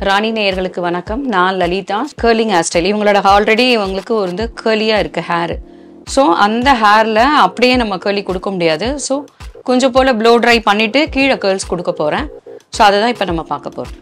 ராணி நேயர்களுக்கு வணக்கம் நான் லலிதா கேர்லிங் ஹேர் ஸ்டைல் இவங்களோட ஆல்ரெடி இவங்களுக்கு ஒரு வந்து கேர்லியாக இருக்குது ஹேர் ஸோ அந்த ஹேரில் அப்படியே நம்ம கேர்லி கொடுக்க முடியாது ஸோ கொஞ்சம் போல் ப்ளோ ட்ரை பண்ணிவிட்டு கீழே கேர்ள்ஸ் கொடுக்க போகிறேன் ஸோ அதை தான் இப்போ நம்ம பார்க்க போகிறோம்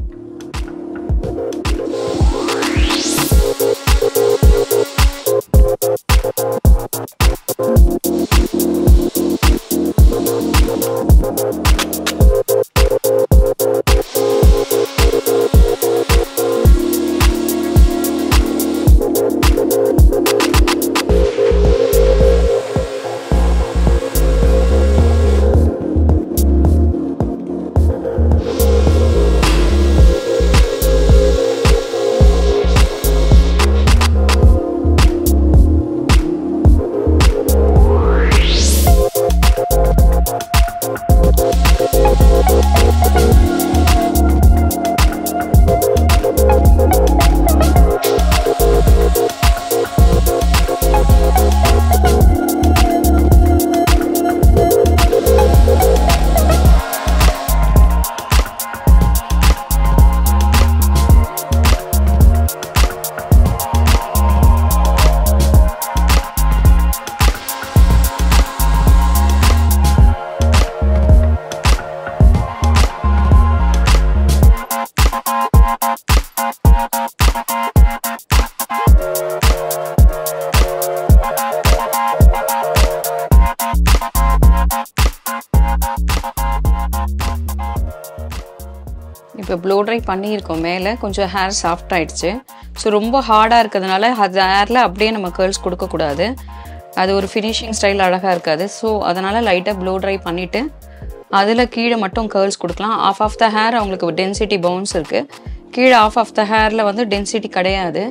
இப்போ ப்ளோ ட்ரை பண்ணியிருக்கோம் மேலே கொஞ்சம் ஹேர் சாஃப்ட் ஆயிடுச்சு ஸோ ரொம்ப ஹார்டாக இருக்கிறதுனால அது ஹேரில் அப்படியே நம்ம கேர்ள்ஸ் கொடுக்கக்கூடாது அது ஒரு ஃபினிஷிங் ஸ்டைல் அழகாக இருக்காது ஸோ அதனால் லைட்டாக ப்ளோ ட்ரை பண்ணிவிட்டு அதில் கீழே மட்டும் கேர்ள்ஸ் கொடுக்கலாம் ஆஃப் ஆஃப் த ஹேர் அவங்களுக்கு டென்சிட்டி பவுன்ஸ் இருக்குது கீழே ஆஃப் ஆஃப் த ஹேரில் வந்து டென்சிட்டி கிடையாது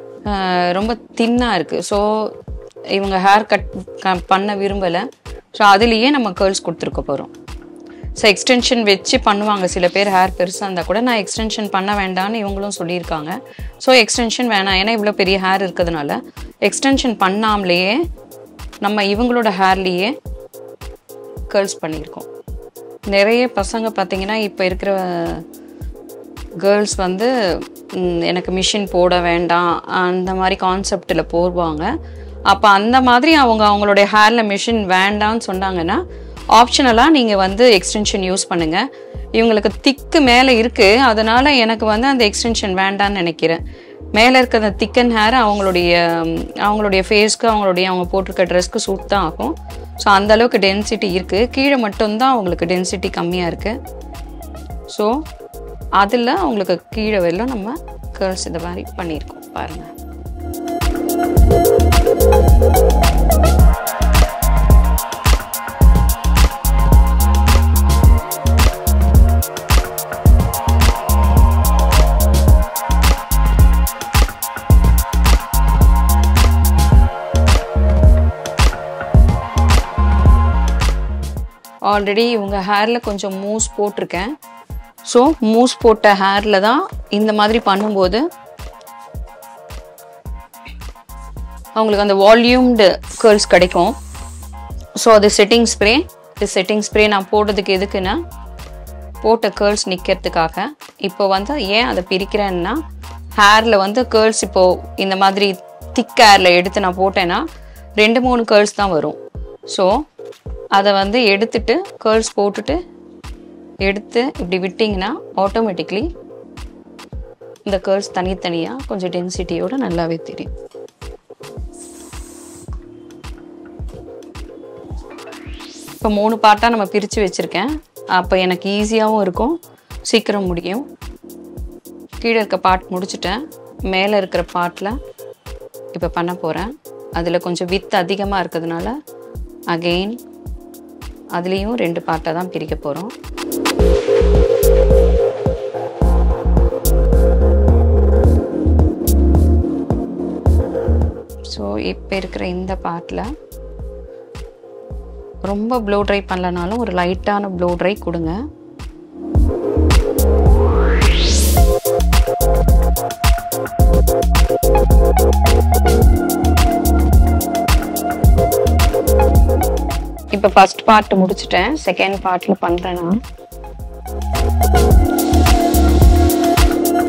ஆஹ் ரொம்ப தின்னாக இருக்குது ஸோ இவங்க ஹேர் கட் பண்ண விரும்பலை ஸோ அதுலேயே நம்ம கேர்ள்ஸ் கொடுத்துருக்க போகிறோம் ஸோ எக்ஸ்டென்ஷன் வச்சு பண்ணுவாங்க சில பேர் ஹேர் பெருசாக இருந்தால் கூட நான் எக்ஸ்டென்ஷன் பண்ண வேண்டாம்னு இவங்களும் சொல்லியிருக்காங்க ஸோ எக்ஸ்டென்ஷன் வேணாம் ஏன்னா இவ்வளோ பெரிய ஹேர் இருக்கிறதுனால எக்ஸ்டென்ஷன் பண்ணாமலேயே நம்ம இவங்களோட ஹேர்லேயே கேர்ள்ஸ் பண்ணியிருக்கோம் நிறைய பசங்க பார்த்தீங்கன்னா இப்போ இருக்கிற கேர்ள்ஸ் வந்து ம், எனக்கு மிஷின் போட வேண்டாம் அந்த மாதிரி கான்செப்டில் போடுவாங்க அப்போ அந்த மாதிரி அவங்க அவங்களுடைய ஹேரில் மிஷின் வேண்டாம்னு சொன்னாங்கன்னா ஆப்ஷனலாக நீங்கள் வந்து எக்ஸ்டென்ஷன் யூஸ் பண்ணுங்கள் இவங்களுக்கு திக்கு மேலே இருக்குது அதனால் எனக்கு வந்து அந்த எக்ஸ்டென்ஷன் வேண்டாம்னு நினைக்கிறேன் மேலே இருக்கிற அந்த திக்கன் ஹேர் அவங்களுடைய ம், அவங்களுடைய ஃபேஸ்க்கு அவங்களுடைய அவங்க போட்டிருக்க ட்ரெஸ்க்கு சூட் தான் ஆகும் ஸோ அந்த அளவுக்கு டென்சிட்டி இருக்குது கீழே மட்டும்தான் அவங்களுக்கு டென்சிட்டி கம்மியாக இருக்குது ஸோ அதில் அவங்களுக்கு கீழே வரலாம் நம்ம கேர்ள்ஸ் இந்த மாதிரி பண்ணியிருக்கோம் பாருங்கள் ஆல்ரெடி இவங்க ஹேரில் கொஞ்சம் மூஸ் போட்டிருக்கேன் ஸோ மூஸ் போட்ட ஹேரில் தான் இந்த மாதிரி பண்ணும்போது அவங்களுக்கு அந்த வால்யூம்டு கேர்ள்ஸ் கிடைக்கும் ஸோ அது செட்டிங் ஸ்ப்ரே இது செட்டிங் ஸ்ப்ரே நான் போடுறதுக்கு எதுக்குன்னா போட்ட கேர்ள்ஸ் நிற்கிறதுக்காக இப்போ வந்து ஏன் அதை பிரிக்கிறேன்னா ஹேரில் வந்து கேர்ள்ஸ் இப்போது இந்த மாதிரி திக் ஹேரில் எடுத்து நான் போட்டேன்னா ரெண்டு மூணு கேர்ள்ஸ் தான் வரும் ஸோ அதை வந்து எடுத்துட்டு கேர்ள்ஸ் போட்டுட்டு எடுத்து இப்படி விட்டிங்கன்னா ஆட்டோமேட்டிக்லி இந்த கேர்ள்ஸ் தனித்தனியாக கொஞ்சம் டென்சிட்டியோட நல்லாவே தெரியும் இப்போ மூணு பார்ட்டாக நம்ம பிரித்து வச்சுருக்கேன் அப்போ எனக்கு ஈஸியாகவும் இருக்கும் சீக்கிரம் முடியும் கீழே இருக்க பார்ட் முடிச்சுட்டேன் மேலே இருக்கிற பார்ட்டில் இப்போ பண்ண போகிறேன் அதில் கொஞ்சம் வித் அதிகமாக இருக்கிறதுனால அகெயின் அதுலேயும் ரெண்டு பார்ட்டாக தான் பிரிக்க போகிறோம் ஸோ இப்போ இருக்கிற இந்த பார்ட்டில் ரொம்ப ப்ளோ ட்ரை பண்ணலனாலும் ஒரு லைட்டான ப்ளோ ட்ரை கொடுங்க இப்போ ஃபர்ஸ்ட் பார்ட் முடிச்சிட்டேன் செகண்ட் பார்ட்டில் பண்ணுறேன் நான்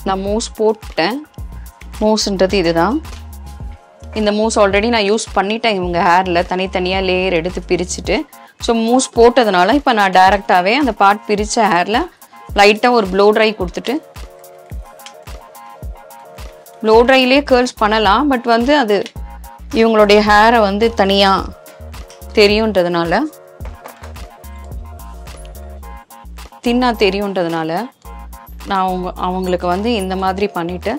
நான் மூஸ் போட்டேன் மூஸ்ன்றது இதுதான் இந்த மூஸ் ஆல்ரெடி நான் யூஸ் பண்ணிட்டேன் இவங்க ஹேரில் தனித்தனியாக லேயர் எடுத்து பிரிச்சுட்டு ஸோ மூஸ் போட்டதுனால இப்போ நான் டைரெக்டாகவே அந்த பார்ட் பிரித்த ஹேரில் லைட்டாக ஒரு ப்ளோ ட்ரை கொடுத்துட்டு ப்ளோ ட்ரைலே கேர்ள்ஸ் பண்ணலாம் பட் வந்து அது இவங்களுடைய ஹேரை வந்து தனியாக தெரியுன்றதுனால தின்னா தெரியுன்றதுனால நான் அவங்க அவங்களுக்கு வந்து இந்த மாதிரி பண்ணிட்டு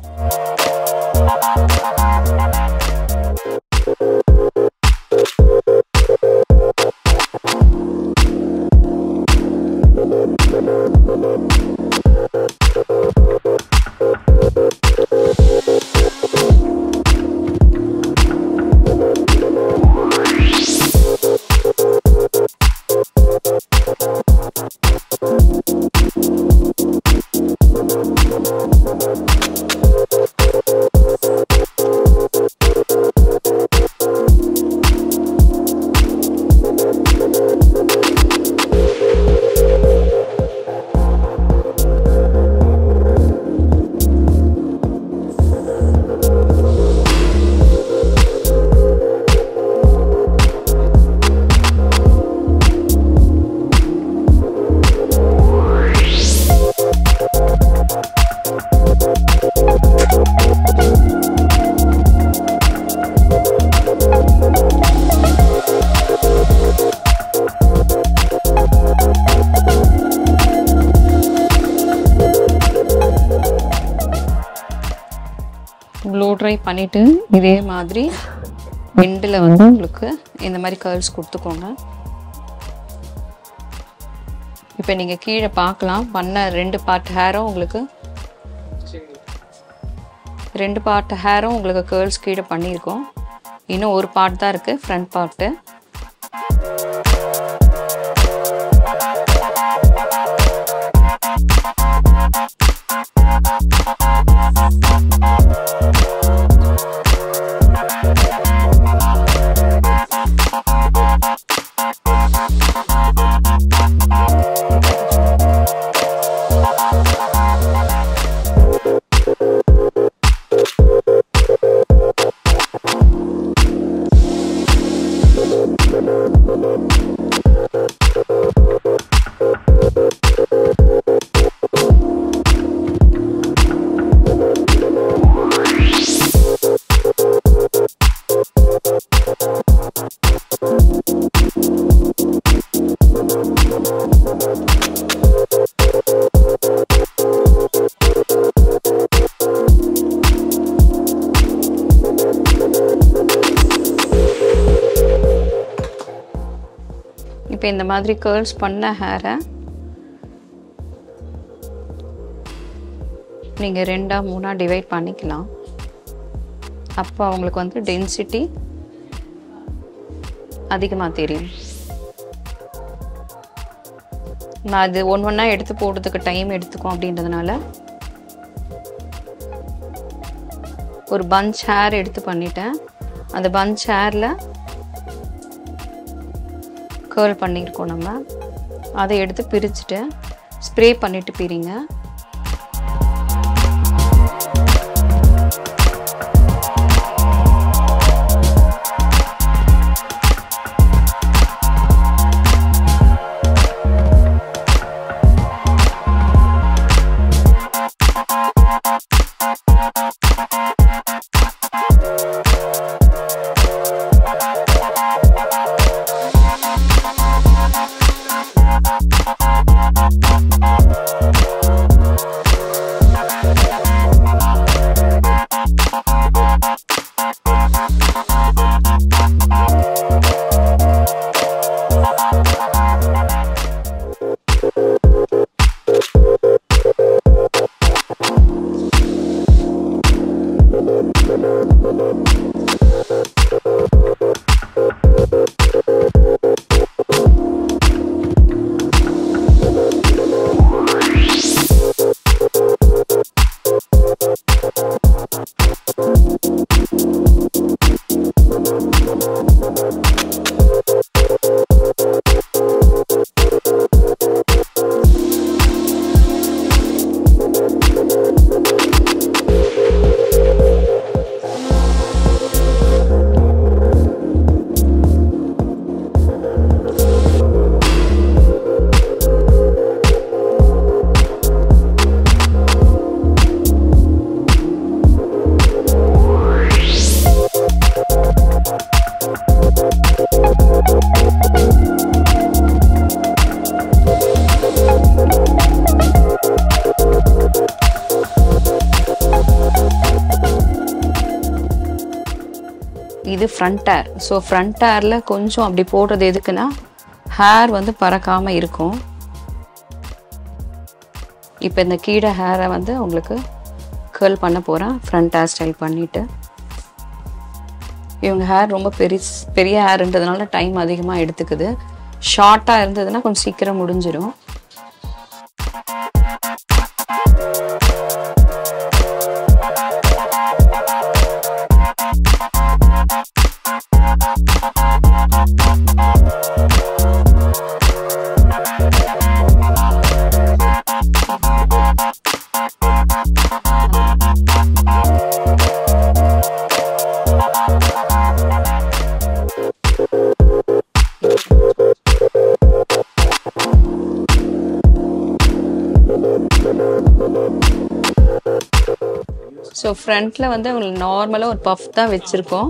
ப்ளோ ட்ரை பண்ணிவிட்டு இதே மாதிரி எண்டில் வந்து உங்களுக்கு இந்த மாதிரி கர்ல்ஸ் கொடுத்துக்கோங்க இப்போ நீங்கள் கீழே பார்க்கலாம் பண்ண ரெண்டு பார்ட் ஹேரும் உங்களுக்கு ரெண்டு பார்ட் ஹேரும் உங்களுக்கு கேர்ள்ஸ் கீழே பண்ணியிருக்கோம் இன்னும் ஒரு பார்ட் தான் இருக்குது ஃப்ரண்ட் பார்ட்டு இப்போ இந்த மாதிரி கேர்ள்ஸ் பண்ண ஹேரை நீங்கள் ரெண்டாக மூணாக டிவைட் பண்ணிக்கலாம் அப்போ அவங்களுக்கு வந்து டென்சிட்டி அதிகமாக தெரியும் நான் அது ஒன்று ஒன்றா எடுத்து போடுறதுக்கு டைம் எடுத்துக்கும் அப்படின்றதுனால ஒரு பஞ்ச் ஹேர் எடுத்து பண்ணிட்டேன் அந்த பஞ்ச் ஹேரில் கேர்ள் பண்ணியிருக்கோம் நம்ம அதை எடுத்து பிரிச்சுட்டு ஸ்ப்ரே பண்ணிட்டு பிரிங்க இது ஃப்ரண்ட் ஹேர் ஸோ ஃப்ரண்ட் ஹேரில் கொஞ்சம் அப்படி போடுறது எதுக்குன்னா ஹேர் வந்து பறக்காமல் இருக்கும் இப்போ இந்த கீழே ஹேரை வந்து உங்களுக்கு கேர்ள் பண்ண போகிறேன் ஃப்ரண்ட் ஹேர் ஸ்டைல் பண்ணிவிட்டு இவங்க ஹேர் ரொம்ப பெரிய பெரிய ஹேர்ன்றதுனால டைம் அதிகமாக எடுத்துக்குது ஷார்ட்டாக இருந்ததுன்னா கொஞ்சம் சீக்கிரம் முடிஞ்சிடும் ஸோ ஃப்ரண்ட்டில் வந்து உங்களுக்கு நார்மலாக ஒரு பஃப் தான் வச்சுருக்கோம்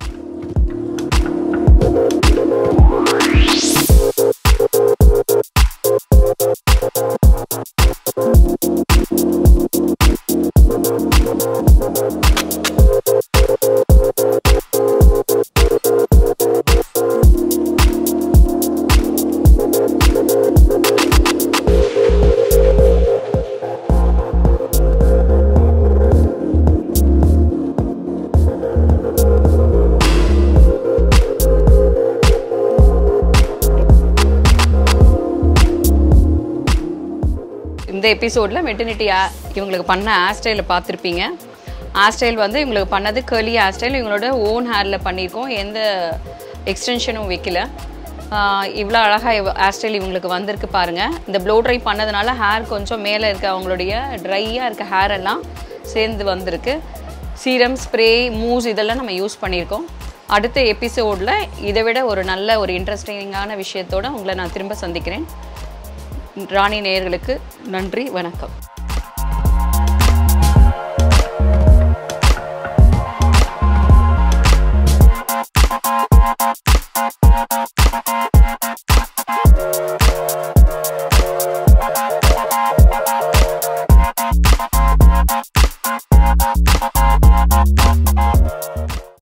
இந்த எபிசோடில் மெட்டர்னிட்டி இவங்களுக்கு பண்ண ஹேர் ஸ்டைலை பார்த்துருப்பீங்க ஹேர் ஸ்டைல் வந்து இவங்களுக்கு பண்ணது கேர்லி ஹேர் ஸ்டைல் இவங்களோட ஓன் ஹேரில் பண்ணியிருக்கோம் எந்த எக்ஸ்டென்ஷனும் வைக்கல இவ்வளோ அழகாக ஹேர் ஸ்டைல் இவங்களுக்கு வந்திருக்கு பாருங்கள் இந்த ப்ளோ ட்ரை பண்ணதுனால ஹேர் கொஞ்சம் மேலே இருக்க அவங்களுடைய ட்ரையாக இருக்க ஹேர் எல்லாம் சேர்ந்து வந்திருக்கு சீரம் ஸ்ப்ரே மூஸ் இதெல்லாம் நம்ம யூஸ் பண்ணியிருக்கோம் அடுத்த எபிசோடில் இதை விட ஒரு நல்ல ஒரு இன்ட்ரெஸ்டிங்கான விஷயத்தோடு உங்களை நான் திரும்ப சந்திக்கிறேன் ராணி நேயர்களுக்கு நன்றி வணக்கம்